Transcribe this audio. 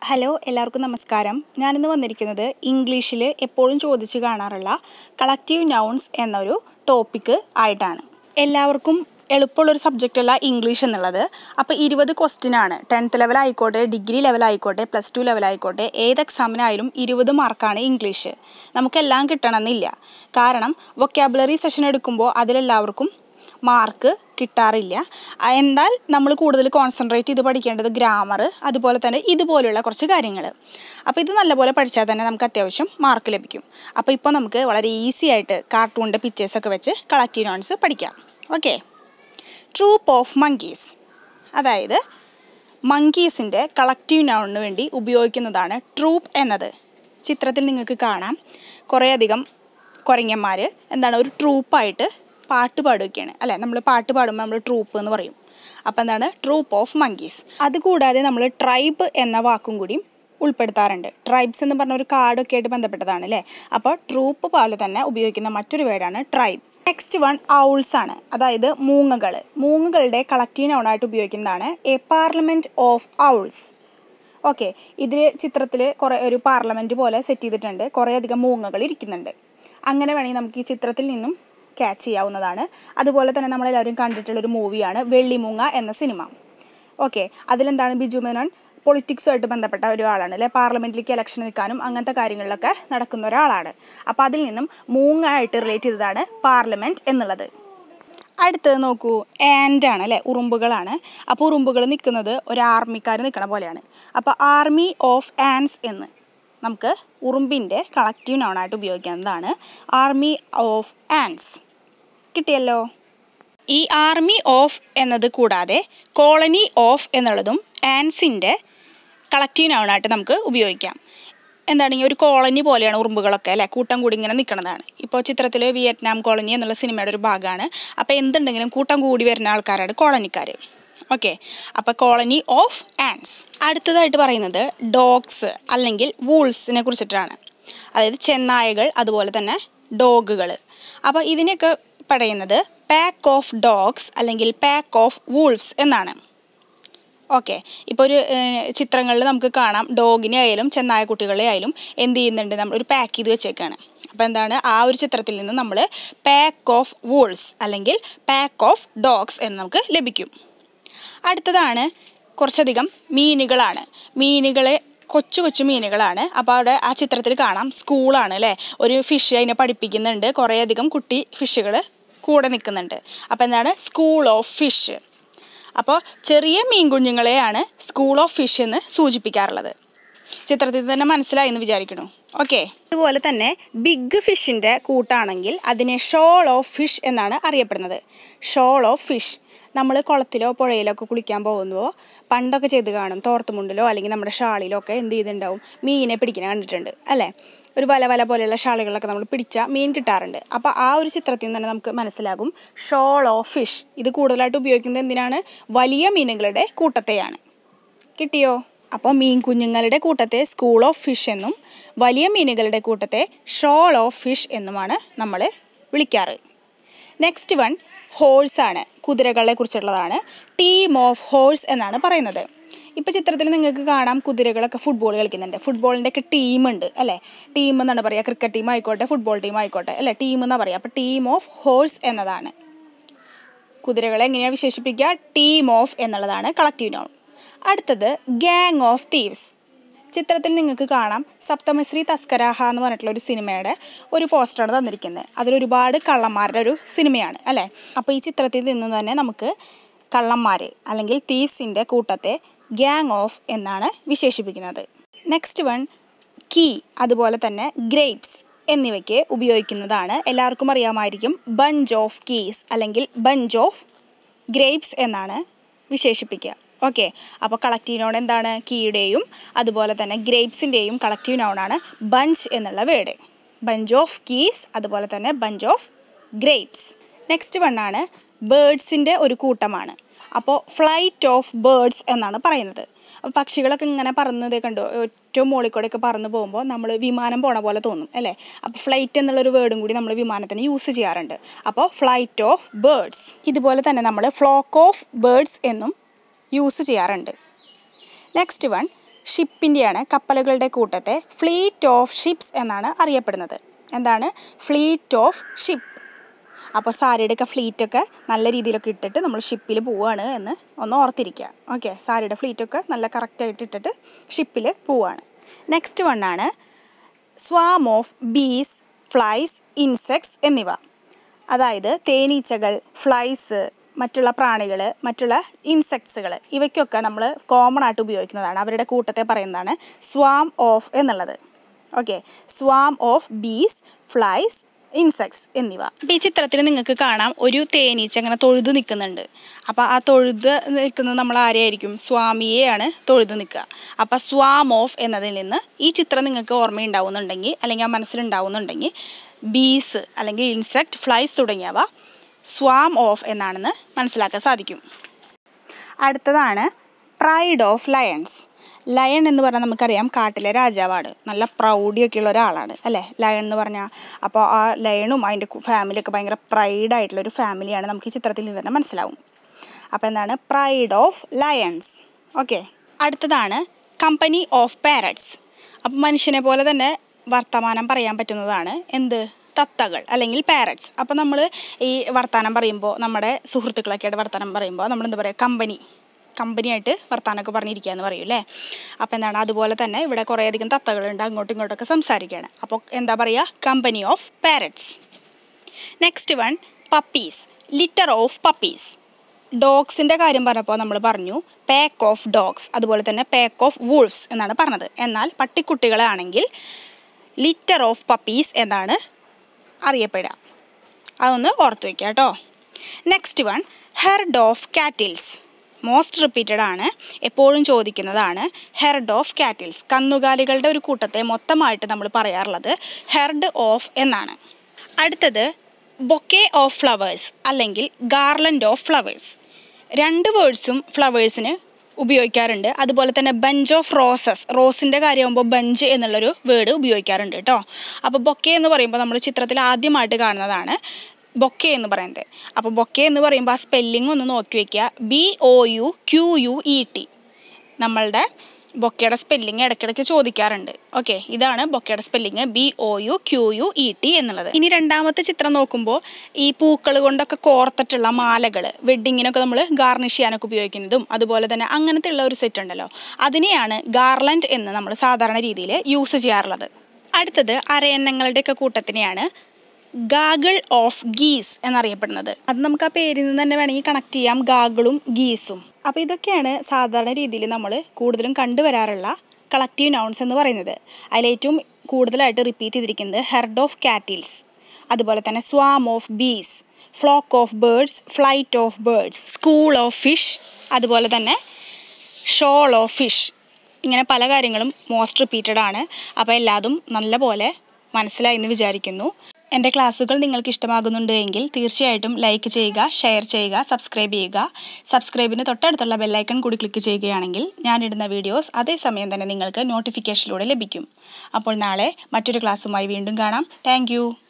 hello എല്ലാവർക്കും നമസ്കാരം ഞാനിന്ന് വന്നിരിക്കുന്നത് ഇംഗ്ലീഷിൽ എപ്പോഴും ചോദിച്ച് കാണാറുള്ള കളക്റ്റീവ് നൗൺസ് എന്നൊരു ടോപ്പിക്ക് ആയിട്ടാണ് എല്ലാവർക്കും എളുപ്പമുള്ളൊരു സബ്ജക്റ്റല്ല ഇംഗ്ലീഷ് എന്നുള്ളത് അപ്പോൾ ഇരുപത് ക്വസ്റ്റ്യൻ ആണ് ടെൻത്ത് ലെവൽ ആയിക്കോട്ടെ ഡിഗ്രി ലെവൽ ആയിക്കോട്ടെ പ്ലസ് ടു ലെവൽ ആയിക്കോട്ടെ ഏത് എക്സാമിനായാലും ഇരുപത് മാർക്കാണ് ഇംഗ്ലീഷ് നമുക്കെല്ലാം കിട്ടണമെന്നില്ല കാരണം വൊക്കാബുലറി സെഷൻ എടുക്കുമ്പോൾ അതിലെല്ലാവർക്കും മാർക്ക് കിട്ടാറില്ല ആ, എന്നാൽ നമ്മൾ കൂടുതൽ കോൺസെൻട്രേറ്റ് ചെയ്ത് പഠിക്കേണ്ടത് ഗ്രാമർ അതുപോലെ തന്നെ ഇതുപോലെയുള്ള കുറച്ച് കാര്യങ്ങൾ അപ്പോൾ ഇത് നല്ലപോലെ പഠിച്ചാൽ തന്നെ നമുക്ക് അത്യാവശ്യം മാർക്ക് ലഭിക്കും അപ്പോൾ ഇപ്പോൾ നമുക്ക് വളരെ ഈസി ആയിട്ട് കാർട്ടൂണിൻ്റെ പിക്ചേഴ്സൊക്കെ വെച്ച് കളക്റ്റീവ് നോൺസ് പഠിക്കാം ഓക്കെ ട്രൂപ്പ് ഓഫ് മങ്കീസ് അതായത് മങ്കീസിൻ്റെ കളക്റ്റീവ് നൗണിന് വേണ്ടി ഉപയോഗിക്കുന്നതാണ് ട്രൂപ്പ് എന്നത് ചിത്രത്തിൽ നിങ്ങൾക്ക് കാണാം കുറേയധികം കുരങ്ങന്മാർ എന്താണ് ഒരു ട്രൂപ്പായിട്ട് പാട്ട് പാടുകയൊക്കെയാണ് അല്ലേ നമ്മൾ പാട്ട് പാടുമ്പോൾ നമ്മൾ ട്രൂപ്പ് എന്ന് പറയും അപ്പോൾ എന്താണ് ട്രൂപ്പ് ഓഫ് മങ്കീസ് അതുകൂടാതെ നമ്മൾ ട്രൈബ് എന്ന വാക്കും കൂടി ഉൾപ്പെടുത്താറുണ്ട് ട്രൈബ്സ് എന്ന് പറഞ്ഞ ഒരു കാർഡൊക്കെ ആയിട്ട് ബന്ധപ്പെട്ടതാണ് അല്ലേ അപ്പോൾ ട്രൂപ്പ് പോലെ തന്നെ ഉപയോഗിക്കുന്ന മറ്റൊരു വേർഡാണ് ട്രൈബ് നെക്സ്റ്റ് വൺ ഔൾസ് ആണ് അതായത് മൂങ്ങകൾ മൂങ്ങകളുടെ കളക്റ്റീവ് നൗണായിട്ട് ഉപയോഗിക്കുന്നതാണ് a parliament of owls okay ഇതിൽ ചിത്രത്തിൽ കുറേ ഒരു പാർലമെൻറ്റ് പോലെ സെറ്റ് ചെയ്തിട്ടുണ്ട് കുറേയധികം മൂങ്ങകൾ ഇരിക്കുന്നുണ്ട് അങ്ങനെ വേണമെങ്കിൽ നമുക്ക് ഈ ചിത്രത്തിൽ നിന്നും ക്യാച്ച് ചെയ്യാവുന്നതാണ് അതുപോലെ തന്നെ നമ്മളെല്ലാവരും കണ്ടിട്ടുള്ളൊരു മൂവിയാണ് വെള്ളിമൂങ്ങ എന്ന സിനിമ ഓക്കെ അതിലെന്താണ് ബിജു മേനോൻ പൊളിറ്റിക്സുമായിട്ട് ബന്ധപ്പെട്ട ഒരാളാണ് അല്ലെ പാർലമെൻറ്റിലേക്ക് ഇലക്ഷൻ നിൽക്കാനും അങ്ങനത്തെ കാര്യങ്ങളിലൊക്കെ നടക്കുന്ന ഒരാളാണ് അപ്പോൾ അതിൽ നിന്നും മൂങ്ങ ആയിട്ട് റിലേറ്റ് ചെയ്തതാണ് പാർലമെൻറ്റ് എന്നുള്ളത് അടുത്തത് നോക്കൂ ആൻഡ് ആണ് അല്ലേ ഉറുമ്പുകളാണ് അപ്പോൾ ഉറുമ്പുകൾ നിൽക്കുന്നത് ഒരു ആർമിക്കാർ നിൽക്കണ പോലെയാണ് അപ്പോൾ ആർമി ഓഫ് ആൻസ് എന്ന് നമുക്ക് ഉറുമ്പിൻ്റെ കളക്റ്റീവ് നൗണായിട്ട് ഉപയോഗിക്കുന്നതാണ് ആർമി ഓഫ് ആൻസ് കിട്ടിയല്ലോ ഈ ആർമി ഓഫ് എന്നത് കൂടാതെ കോളനി ഓഫ് എന്നുള്ളതും ആൻസിൻ്റെ കളക്റ്റീവ് നൗണായിട്ട് നമുക്ക് ഉപയോഗിക്കാം എന്താണ് ഈ ഒരു കോളനി പോലെയാണ് ഉറുമ്പുകളൊക്കെ അല്ലേ കൂട്ടം കൂടി ഇങ്ങനെ നിൽക്കുന്നതാണ് ഇപ്പോൾ ചിത്രത്തിൽ വിയറ്റ്നാം കോളനി എന്നുള്ള സിനിമയുടെ ഒരു ഭാഗമാണ് അപ്പോൾ എന്തുണ്ടെങ്കിലും കൂട്ടം കൂടി വരുന്ന ആൾക്കാരാണ് കോളനിക്കാർ ഓക്കെ അപ്പോൾ കോളനി ഓഫ് ആൻസ് അടുത്തതായിട്ട് പറയുന്നത് ഡോഗ്സ് അല്ലെങ്കിൽ വൂൾസിനെ കുറിച്ചിട്ടാണ് അതായത് ചെന്നായകൾ അതുപോലെ തന്നെ ഡോഗുകൾ അപ്പോൾ ഇതിനെയൊക്കെ പറയുന്നത് പാക്ക് ഓഫ് ഡോഗ്സ് അല്ലെങ്കിൽ പാക്ക് ഓഫ് വൂൾഫ്സ് എന്നാണ് ഓക്കെ ഇപ്പോൾ ഒരു ചിത്രങ്ങളിൽ നമുക്ക് കാണാം ഡോഗിനെ ആയാലും ചെന്നായ കുട്ടികളെ ആയാലും എന്ത് ചെയ്യുന്നുണ്ട് നമ്മൾ ഒരു പാക്ക് ചെയ്ത് വെച്ചേക്കാണ് അപ്പോൾ എന്താണ് ആ ഒരു ചിത്രത്തിൽ നിന്ന് നമ്മൾ പാക്ക് ഓഫ് വൂൾസ് അല്ലെങ്കിൽ പാക്ക് ഓഫ് ഡോഗ്സ് എന്ന് നമുക്ക് ലഭിക്കും അടുത്തതാണ് കുറച്ചധികം മീനുകളാണ് മീനുകളെ കൊച്ചു കൊച്ചു മീനുകളാണ് അപ്പോൾ അവിടെ ആ ചിത്രത്തിൽ കാണാം സ്കൂളാണ് അല്ലേ ഒരു ഫിഷ് അതിനെ പഠിപ്പിക്കുന്നുണ്ട് കുറേയധികം കുട്ടി ഫിഷുകൾ കൂടെ നിൽക്കുന്നുണ്ട് അപ്പോൾ എന്താണ് സ്കൂൾ ഓഫ് ഫിഷ് അപ്പോൾ ചെറിയ മീൻ കുഞ്ഞുങ്ങളെയാണ് സ്കൂൾ ഓഫ് ഫിഷ് എന്ന് സൂചിപ്പിക്കാറുള്ളത് ചിത്രത്തിൽ തന്നെ മനസ്സിലായി എന്ന് വിചാരിക്കണു ഓക്കെ അതുപോലെ തന്നെ ബിഗ് ഫിഷിൻ്റെ കൂട്ടാണെങ്കിൽ അതിനെ ഷോൾ ഓഫ് ഫിഷ് എന്നാണ് അറിയപ്പെടുന്നത് ഷോൾ ഓഫ് ഫിഷ് നമ്മൾ കുളത്തിലോ പുഴയിലോ ഒക്കെ കുളിക്കാൻ പോകുമ്പോൾ പണ്ടൊക്കെ ചെയ്ത് കാണും തോർത്തുമുണ്ടിലോ അല്ലെങ്കിൽ നമ്മുടെ ഷാളിലോ ഒക്കെ എന്ത് ചെയ്തിട്ടുണ്ടാവും മീനെ പിടിക്കുന്ന കണ്ടിട്ടുണ്ട് അല്ലേ ഒരു വല വല പോലെയുള്ള ഷാളുകളൊക്കെ നമ്മൾ പിടിച്ചാൽ മീൻ കിട്ടാറുണ്ട് അപ്പോൾ ആ ഒരു ചിത്രത്തിൽ നിന്ന് തന്നെ നമുക്ക് മനസ്സിലാകും ഷോൾ ഓഫ് ഫിഷ് ഇത് കൂടുതലായിട്ട് ഉപയോഗിക്കുന്നത് എന്തിനാണ് വലിയ മീനുകളുടെ കൂട്ടത്തെയാണ് കിട്ടിയോ അപ്പോൾ മീൻ കുഞ്ഞുങ്ങളുടെ കൂട്ടത്തെ സ്കൂൾ ഓഫ് ഫിഷ് എന്നും വലിയ മീനുകളുടെ കൂട്ടത്തെ ഷോൾ ഓഫ് ഫിഷ് എന്നുമാണ് നമ്മൾ വിളിക്കാറ് നെക്സ്റ്റ് വൺ ഹോഴ്സ് ആണ് കുതിരകളെ കുറിച്ചുള്ളതാണ് ടീം ഓഫ് ഹോഴ്സ് എന്നാണ് പറയുന്നത് ഇപ്പോൾ ചിത്രത്തിൽ നിങ്ങൾക്ക് കാണാം കുതിരകളൊക്കെ ഫുട്ബോൾ കളിക്കുന്നുണ്ട് ഫുട്ബോളിൻ്റെ ഒക്കെ ടീമുണ്ട് അല്ലേ ടീം എന്നാണ് പറയുക ക്രിക്കറ്റ് ടീം ആയിക്കോട്ടെ ഫുട്ബോൾ ടീം ആയിക്കോട്ടെ അല്ലേ ടീം എന്നാണ് പറയുക അപ്പോൾ ടീം ഓഫ് ഹോഴ്സ് എന്നതാണ് കുതിരകളെ എങ്ങനെയാണ് വിശേഷിപ്പിക്കുക ടീം ഓഫ് എന്നുള്ളതാണ് കളക്റ്റീവ് നൗൺ അടുത്തത് ഗ്യാങ് ഓഫ് തീവ്സ് ചിത്രത്തിൽ നിങ്ങൾക്ക് കാണാം സപ്തമശ്രീ തസ്കരാഹ എന്ന് പറഞ്ഞിട്ടുള്ള ഒരു സിനിമയുടെ ഒരു പോസ്റ്ററാണ് തന്നിരിക്കുന്നത് അതിലൊരുപാട് കള്ളന്മാരുടെ ഒരു സിനിമയാണ് അല്ലേ അപ്പോൾ ഈ ചിത്രത്തിൽ നിന്ന് തന്നെ നമുക്ക് കള്ളന്മാർ അല്ലെങ്കിൽ തീവ്സിൻ്റെ കൂട്ടത്തെ ഗ്യാങ് ഓഫ് എന്നാണ് വിശേഷിപ്പിക്കുന്നത് നെക്സ്റ്റ് വൺ കീ അതുപോലെ തന്നെ ഗ്രേപ്സ് എന്നിവയ്ക്ക് ഉപയോഗിക്കുന്നതാണ് എല്ലാവർക്കും അറിയാമായിരിക്കും ബഞ്ച് ഓഫ് കീസ് അല്ലെങ്കിൽ ബഞ്ച് ഓഫ് ഗ്രേപ്സ് എന്നാണ് വിശേഷിപ്പിക്കുക ഓക്കെ അപ്പോൾ കളക്റ്റീവ് നൗൺ എന്താണ് കീയുടെയും അതുപോലെ തന്നെ ഗ്രേപ്സിൻ്റെയും കളക്റ്റീവ് നൗണാണ് ബഞ്ച് എന്നുള്ള വേർഡ് ബഞ്ച് ഓഫ് കീസ് അതുപോലെ തന്നെ ബഞ്ച് ഓഫ് ഗ്രേപ്സ് നെക്സ്റ്റ് വണ്ണാണ് ബേഡ്സിൻ്റെ ഒരു കൂട്ടമാണ് അപ്പോൾ ഫ്ലൈറ്റ് ഓഫ് ബേഡ്സ് എന്നാണ് പറയുന്നത് അപ്പോൾ പക്ഷികളൊക്കെ ഇങ്ങനെ പറന്നത് കണ്ടു ഏറ്റവും മുകളിൽ കൂടെയൊക്കെ പറന്ന് പോകുമ്പോൾ നമ്മൾ വിമാനം പോണ പോലെ തോന്നും അല്ലേ അപ്പോൾ ഫ്ലൈറ്റ് എന്നുള്ളൊരു വേർഡും കൂടി നമ്മൾ വിമാനത്തിന് യൂസ് ചെയ്യാറുണ്ട് അപ്പോൾ ഫ്ലൈറ്റ് ഓഫ് ബേഡ്സ് ഇതുപോലെ തന്നെ നമ്മൾ ഫ്ലോക്ക് ഓഫ് ബേഡ്സ് എന്നും യൂസ് ചെയ്യാറുണ്ട് നെക്സ്റ്റ് വൺ ഷിപ്പിൻ്റെയാണ് കപ്പലുകളുടെ കൂട്ടത്തെ ഫ്ലീറ്റ് ഓഫ് ഷിപ്സ് എന്നാണ് അറിയപ്പെടുന്നത് എന്താണ് ഫ്ലീറ്റ് ഓഫ് ഷിപ്പ് അപ്പോൾ സാരിയുടെയൊക്കെ ഫ്ലീറ്റൊക്കെ നല്ല രീതിയിലൊക്കെ ഇട്ടിട്ട് നമ്മൾ ഷിപ്പിൽ പോവുകയാണ് എന്ന് ഒന്ന് ഓർത്തിരിക്കുക ഓക്കെ സാരിയുടെ ഫ്ലീറ്റൊക്കെ നല്ല കറക്റ്റായിട്ട് ഇട്ടിട്ട് ഷിപ്പിൽ പോവുകയാണ് നെക്സ്റ്റ് വണ്ണാണ് swarm of bees flies insects എന്നിവ അതായത് തേനീച്ചകൾ ഫ്ലൈസ് മറ്റുള്ള പ്രാണികൾ മറ്റുള്ള ഇൻസെക്ട്സുകൾ ഇവയ്ക്കൊക്കെ നമ്മൾ കോമൺ ആയിട്ട് ഉപയോഗിക്കുന്നതാണ് അവരുടെ കൂട്ടത്തെ പറയുന്നതാണ് സ്വാം ഓഫ് എന്നുള്ളത് okay swarm of bees flies insects എന്നിവ അപ്പോൾ ഈ ചിത്രത്തിൽ നിങ്ങൾക്ക് കാണാം ഒരു തേനീച്ച അങ്ങനെ തൊഴുതു നിൽക്കുന്നുണ്ട് അപ്പോൾ ആ തൊഴുത് നിൽക്കുന്നത് നമ്മൾ ആരെയായിരിക്കും സ്വാമിയെയാണ് തൊഴുതു നിൽക്കുക അപ്പോൾ സ്വാം ഓഫ് എന്നതിൽ നിന്ന് ഈ ചിത്രം നിങ്ങൾക്ക് ഓർമ്മയുണ്ടാവുന്നുണ്ടെങ്കിൽ അല്ലെങ്കിൽ ആ മനസ്സിലുണ്ടാവുന്നുണ്ടെങ്കിൽ ബീസ് അല്ലെങ്കിൽ ഇൻസെക്ട് ഫ്ലൈസ് തുടങ്ങിയവ സ്വാം ഓഫ് എന്നാണെന്ന് മനസ്സിലാക്കാൻ സാധിക്കും അടുത്തതാണ് പ്രൈഡ് ഓഫ് ലയൺസ് ലയൺ എന്ന് പറഞ്ഞാൽ നമുക്കറിയാം കാട്ടിലെ രാജാവാണ് നല്ല പ്രൗഢിയൊക്കെ ഉള്ള ഒരാളാണ് അല്ലേ ലയൺ എന്ന് പറഞ്ഞാൽ അപ്പോൾ ആ ലയണും അതിൻ്റെ ഫാമിലിയൊക്കെ ഭയങ്കര പ്രൈഡ് ആയിട്ടുള്ളൊരു ഫാമിലിയാണ് നമുക്ക് ഈ ചിത്രത്തിൽ നിന്ന് തന്നെ മനസ്സിലാവും അപ്പോൾ എന്താണ് പ്രൈഡ് ഓഫ് ലയൺസ് ഓക്കെ അടുത്തതാണ് കമ്പനി ഓഫ് പാരറ്റ്സ് അപ്പോൾ മനുഷ്യനെ പോലെ തന്നെ വർത്തമാനം പറയാൻ പറ്റുന്നതാണ് എന്ത് തത്തകൾ അല്ലെങ്കിൽ പാരറ്റ്സ് അപ്പോൾ നമ്മൾ ഈ വർത്തമാനം പറയുമ്പോൾ നമ്മുടെ സുഹൃത്തുക്കളൊക്കെ ആയിട്ട് വർത്തമാനം പറയുമ്പോൾ നമ്മൾ എന്താ പറയുക കമ്പനി കമ്പനിയായിട്ട് വർത്താനമൊക്കെ പറഞ്ഞിരിക്കുക എന്ന് പറയും അല്ലേ അപ്പോൾ എന്താണ് അതുപോലെ തന്നെ ഇവിടെ കുറേയധികം തത്തകളുണ്ട് അങ്ങോട്ടും ഇങ്ങോട്ടൊക്കെ സംസാരിക്കുകയാണ് അപ്പോൾ എന്താ പറയുക company of parrots next one puppies litter of puppies ഡോഗ്സിൻ്റെ കാര്യം പറഞ്ഞപ്പോൾ നമ്മൾ പറഞ്ഞു പാക്ക് ഓഫ് ഡോഗ്സ് അതുപോലെ തന്നെ പാക്ക് ഓഫ് വൂൾഫ്സ് എന്നാണ് പറഞ്ഞത് എന്നാൽ പട്ടിക്കുട്ടികളാണെങ്കിൽ ലിറ്റർ ഓഫ് പപ്പീസ് എന്നാണ് അറിയപ്പെടുക അതൊന്ന് ഓർത്ത് വയ്ക്കുക കേട്ടോ next one herd of cattles most repeated ആണ് എപ്പോഴും ചോദിക്കുന്നതാണ് ഹെർഡ് ഓഫ് കാറ്റിൽസ് കന്നുകാലികളുടെ ഒരു കൂട്ടത്തെ മൊത്തമായിട്ട് നമ്മൾ പറയാറുള്ളത് ഹെർഡ് ഓഫ് എന്നാണ് അടുത്തത് ബൊക്കെ ഓഫ് ഫ്ലവേഴ്സ് അല്ലെങ്കിൽ ഗാർലൻഡ് ഓഫ് ഫ്ലവേഴ്സ് രണ്ട് വേർഡ്സും ഫ്ലവേഴ്സിന് ഉപയോഗിക്കാറുണ്ട് അതുപോലെ തന്നെ ബഞ്ച് ഓഫ് റോസസ് റോസിൻ്റെ കാര്യമാകുമ്പോൾ ബഞ്ച് എന്നുള്ളൊരു വേർഡ് ഉപയോഗിക്കാറുണ്ട് കേട്ടോ അപ്പോൾ ബൊക്കെ എന്ന് പറയുമ്പോൾ നമ്മൾ ചിത്രത്തിൽ ആദ്യമായിട്ട് കാണുന്നതാണ് ബൊക്കെ എന്ന് പറയുന്നത് അപ്പോൾ ബൊക്കെ എന്ന് പറയുമ്പോൾ ആ സ്പെല്ലിംഗ് ഒന്ന് നോക്കി വയ്ക്കുക B O U Q U E T നമ്മളുടെ ബൊക്കയുടെ സ്പെല്ലിംഗ് ഇടയ്ക്കിടയ്ക്ക് ചോദിക്കാറുണ്ട് ഓക്കെ ഇതാണ് ബൊക്കയുടെ spelling B O U Q U E T എന്നുള്ളത് ഇനി രണ്ടാമത്തെ ചിത്രം നോക്കുമ്പോൾ ഈ പൂക്കൾ കൊണ്ടൊക്കെ കോർത്തിട്ടുള്ള മാലകൾ വെഡ്ഡിങ്ങിനൊക്കെ നമ്മൾ ഗാർണിഷ് ചെയ്യാനൊക്കെ ഉപയോഗിക്കുന്നതും അതുപോലെ തന്നെ അങ്ങനത്തെ ഉള്ള ഒരു സെറ്റ് ഉണ്ടല്ലോ അതിനെയാണ് ഗാർലൻഡ് എന്ന് നമ്മൾ സാധാരണ രീതിയിൽ യൂസ് ചെയ്യാറുള്ളത് അടുത്തത് അരയന്നങ്ങളുടെയൊക്കെ കൂട്ടത്തിനെയാണ് ഗാഗിൾ ഓഫ് ഗീസ് എന്നറിയപ്പെടുന്നത് അത് നമുക്ക് ആ പേരിൽ നിന്ന് തന്നെ വേണമെങ്കിൽ കണക്ട് ചെയ്യാം ഗാഗിളും ഗീസും അപ്പോൾ ഇതൊക്കെയാണ് സാധാരണ രീതിയിൽ നമ്മൾ കൂടുതലും കണ്ടുവരാറുള്ള കളക്റ്റീവ് നൗൺസ് എന്ന് പറയുന്നത് അതിലേറ്റവും കൂടുതലായിട്ട് റിപ്പീറ്റ് ചെയ്തിരിക്കുന്നത് ഹെർഡ് ഓഫ് കാറ്റിൽസ് അതുപോലെ തന്നെ swarm of bees flock of birds flight of birds school of fish അതുപോലെ തന്നെ ഷോൾ ഓഫ് ഫിഷ് ഇങ്ങനെ പല കാര്യങ്ങളും മോസ്റ്റ് റിപ്പീറ്റഡ് ആണ് അപ്പോൾ എല്ലാതും നല്ലപോലെ മനസ്സിലായി എന്ന് വിചാരിക്കുന്നു എൻ്റെ ക്ലാസ്സുകൾ നിങ്ങൾക്ക് ഇഷ്ടമാകുന്നുണ്ട് എങ്കിൽ തീർച്ചയായിട്ടും ലൈക്ക് ചെയ്യുക ഷെയർ ചെയ്യുക സബ്സ്ക്രൈബ് ചെയ്യുക സബ്സ്ക്രൈബിന് തൊട്ടടുത്തുള്ള ബെല്ലൈക്കൺ കൂടി ക്ലിക്ക് ചെയ്യുകയാണെങ്കിൽ ഞാനിടുന്ന വീഡിയോസ് അതേസമയം തന്നെ നിങ്ങൾക്ക് നോട്ടിഫിക്കേഷനിലൂടെ ലഭിക്കും അപ്പോൾ നാളെ മറ്റൊരു ക്ലാസ്സുമായി വീണ്ടും കാണാം താങ്ക്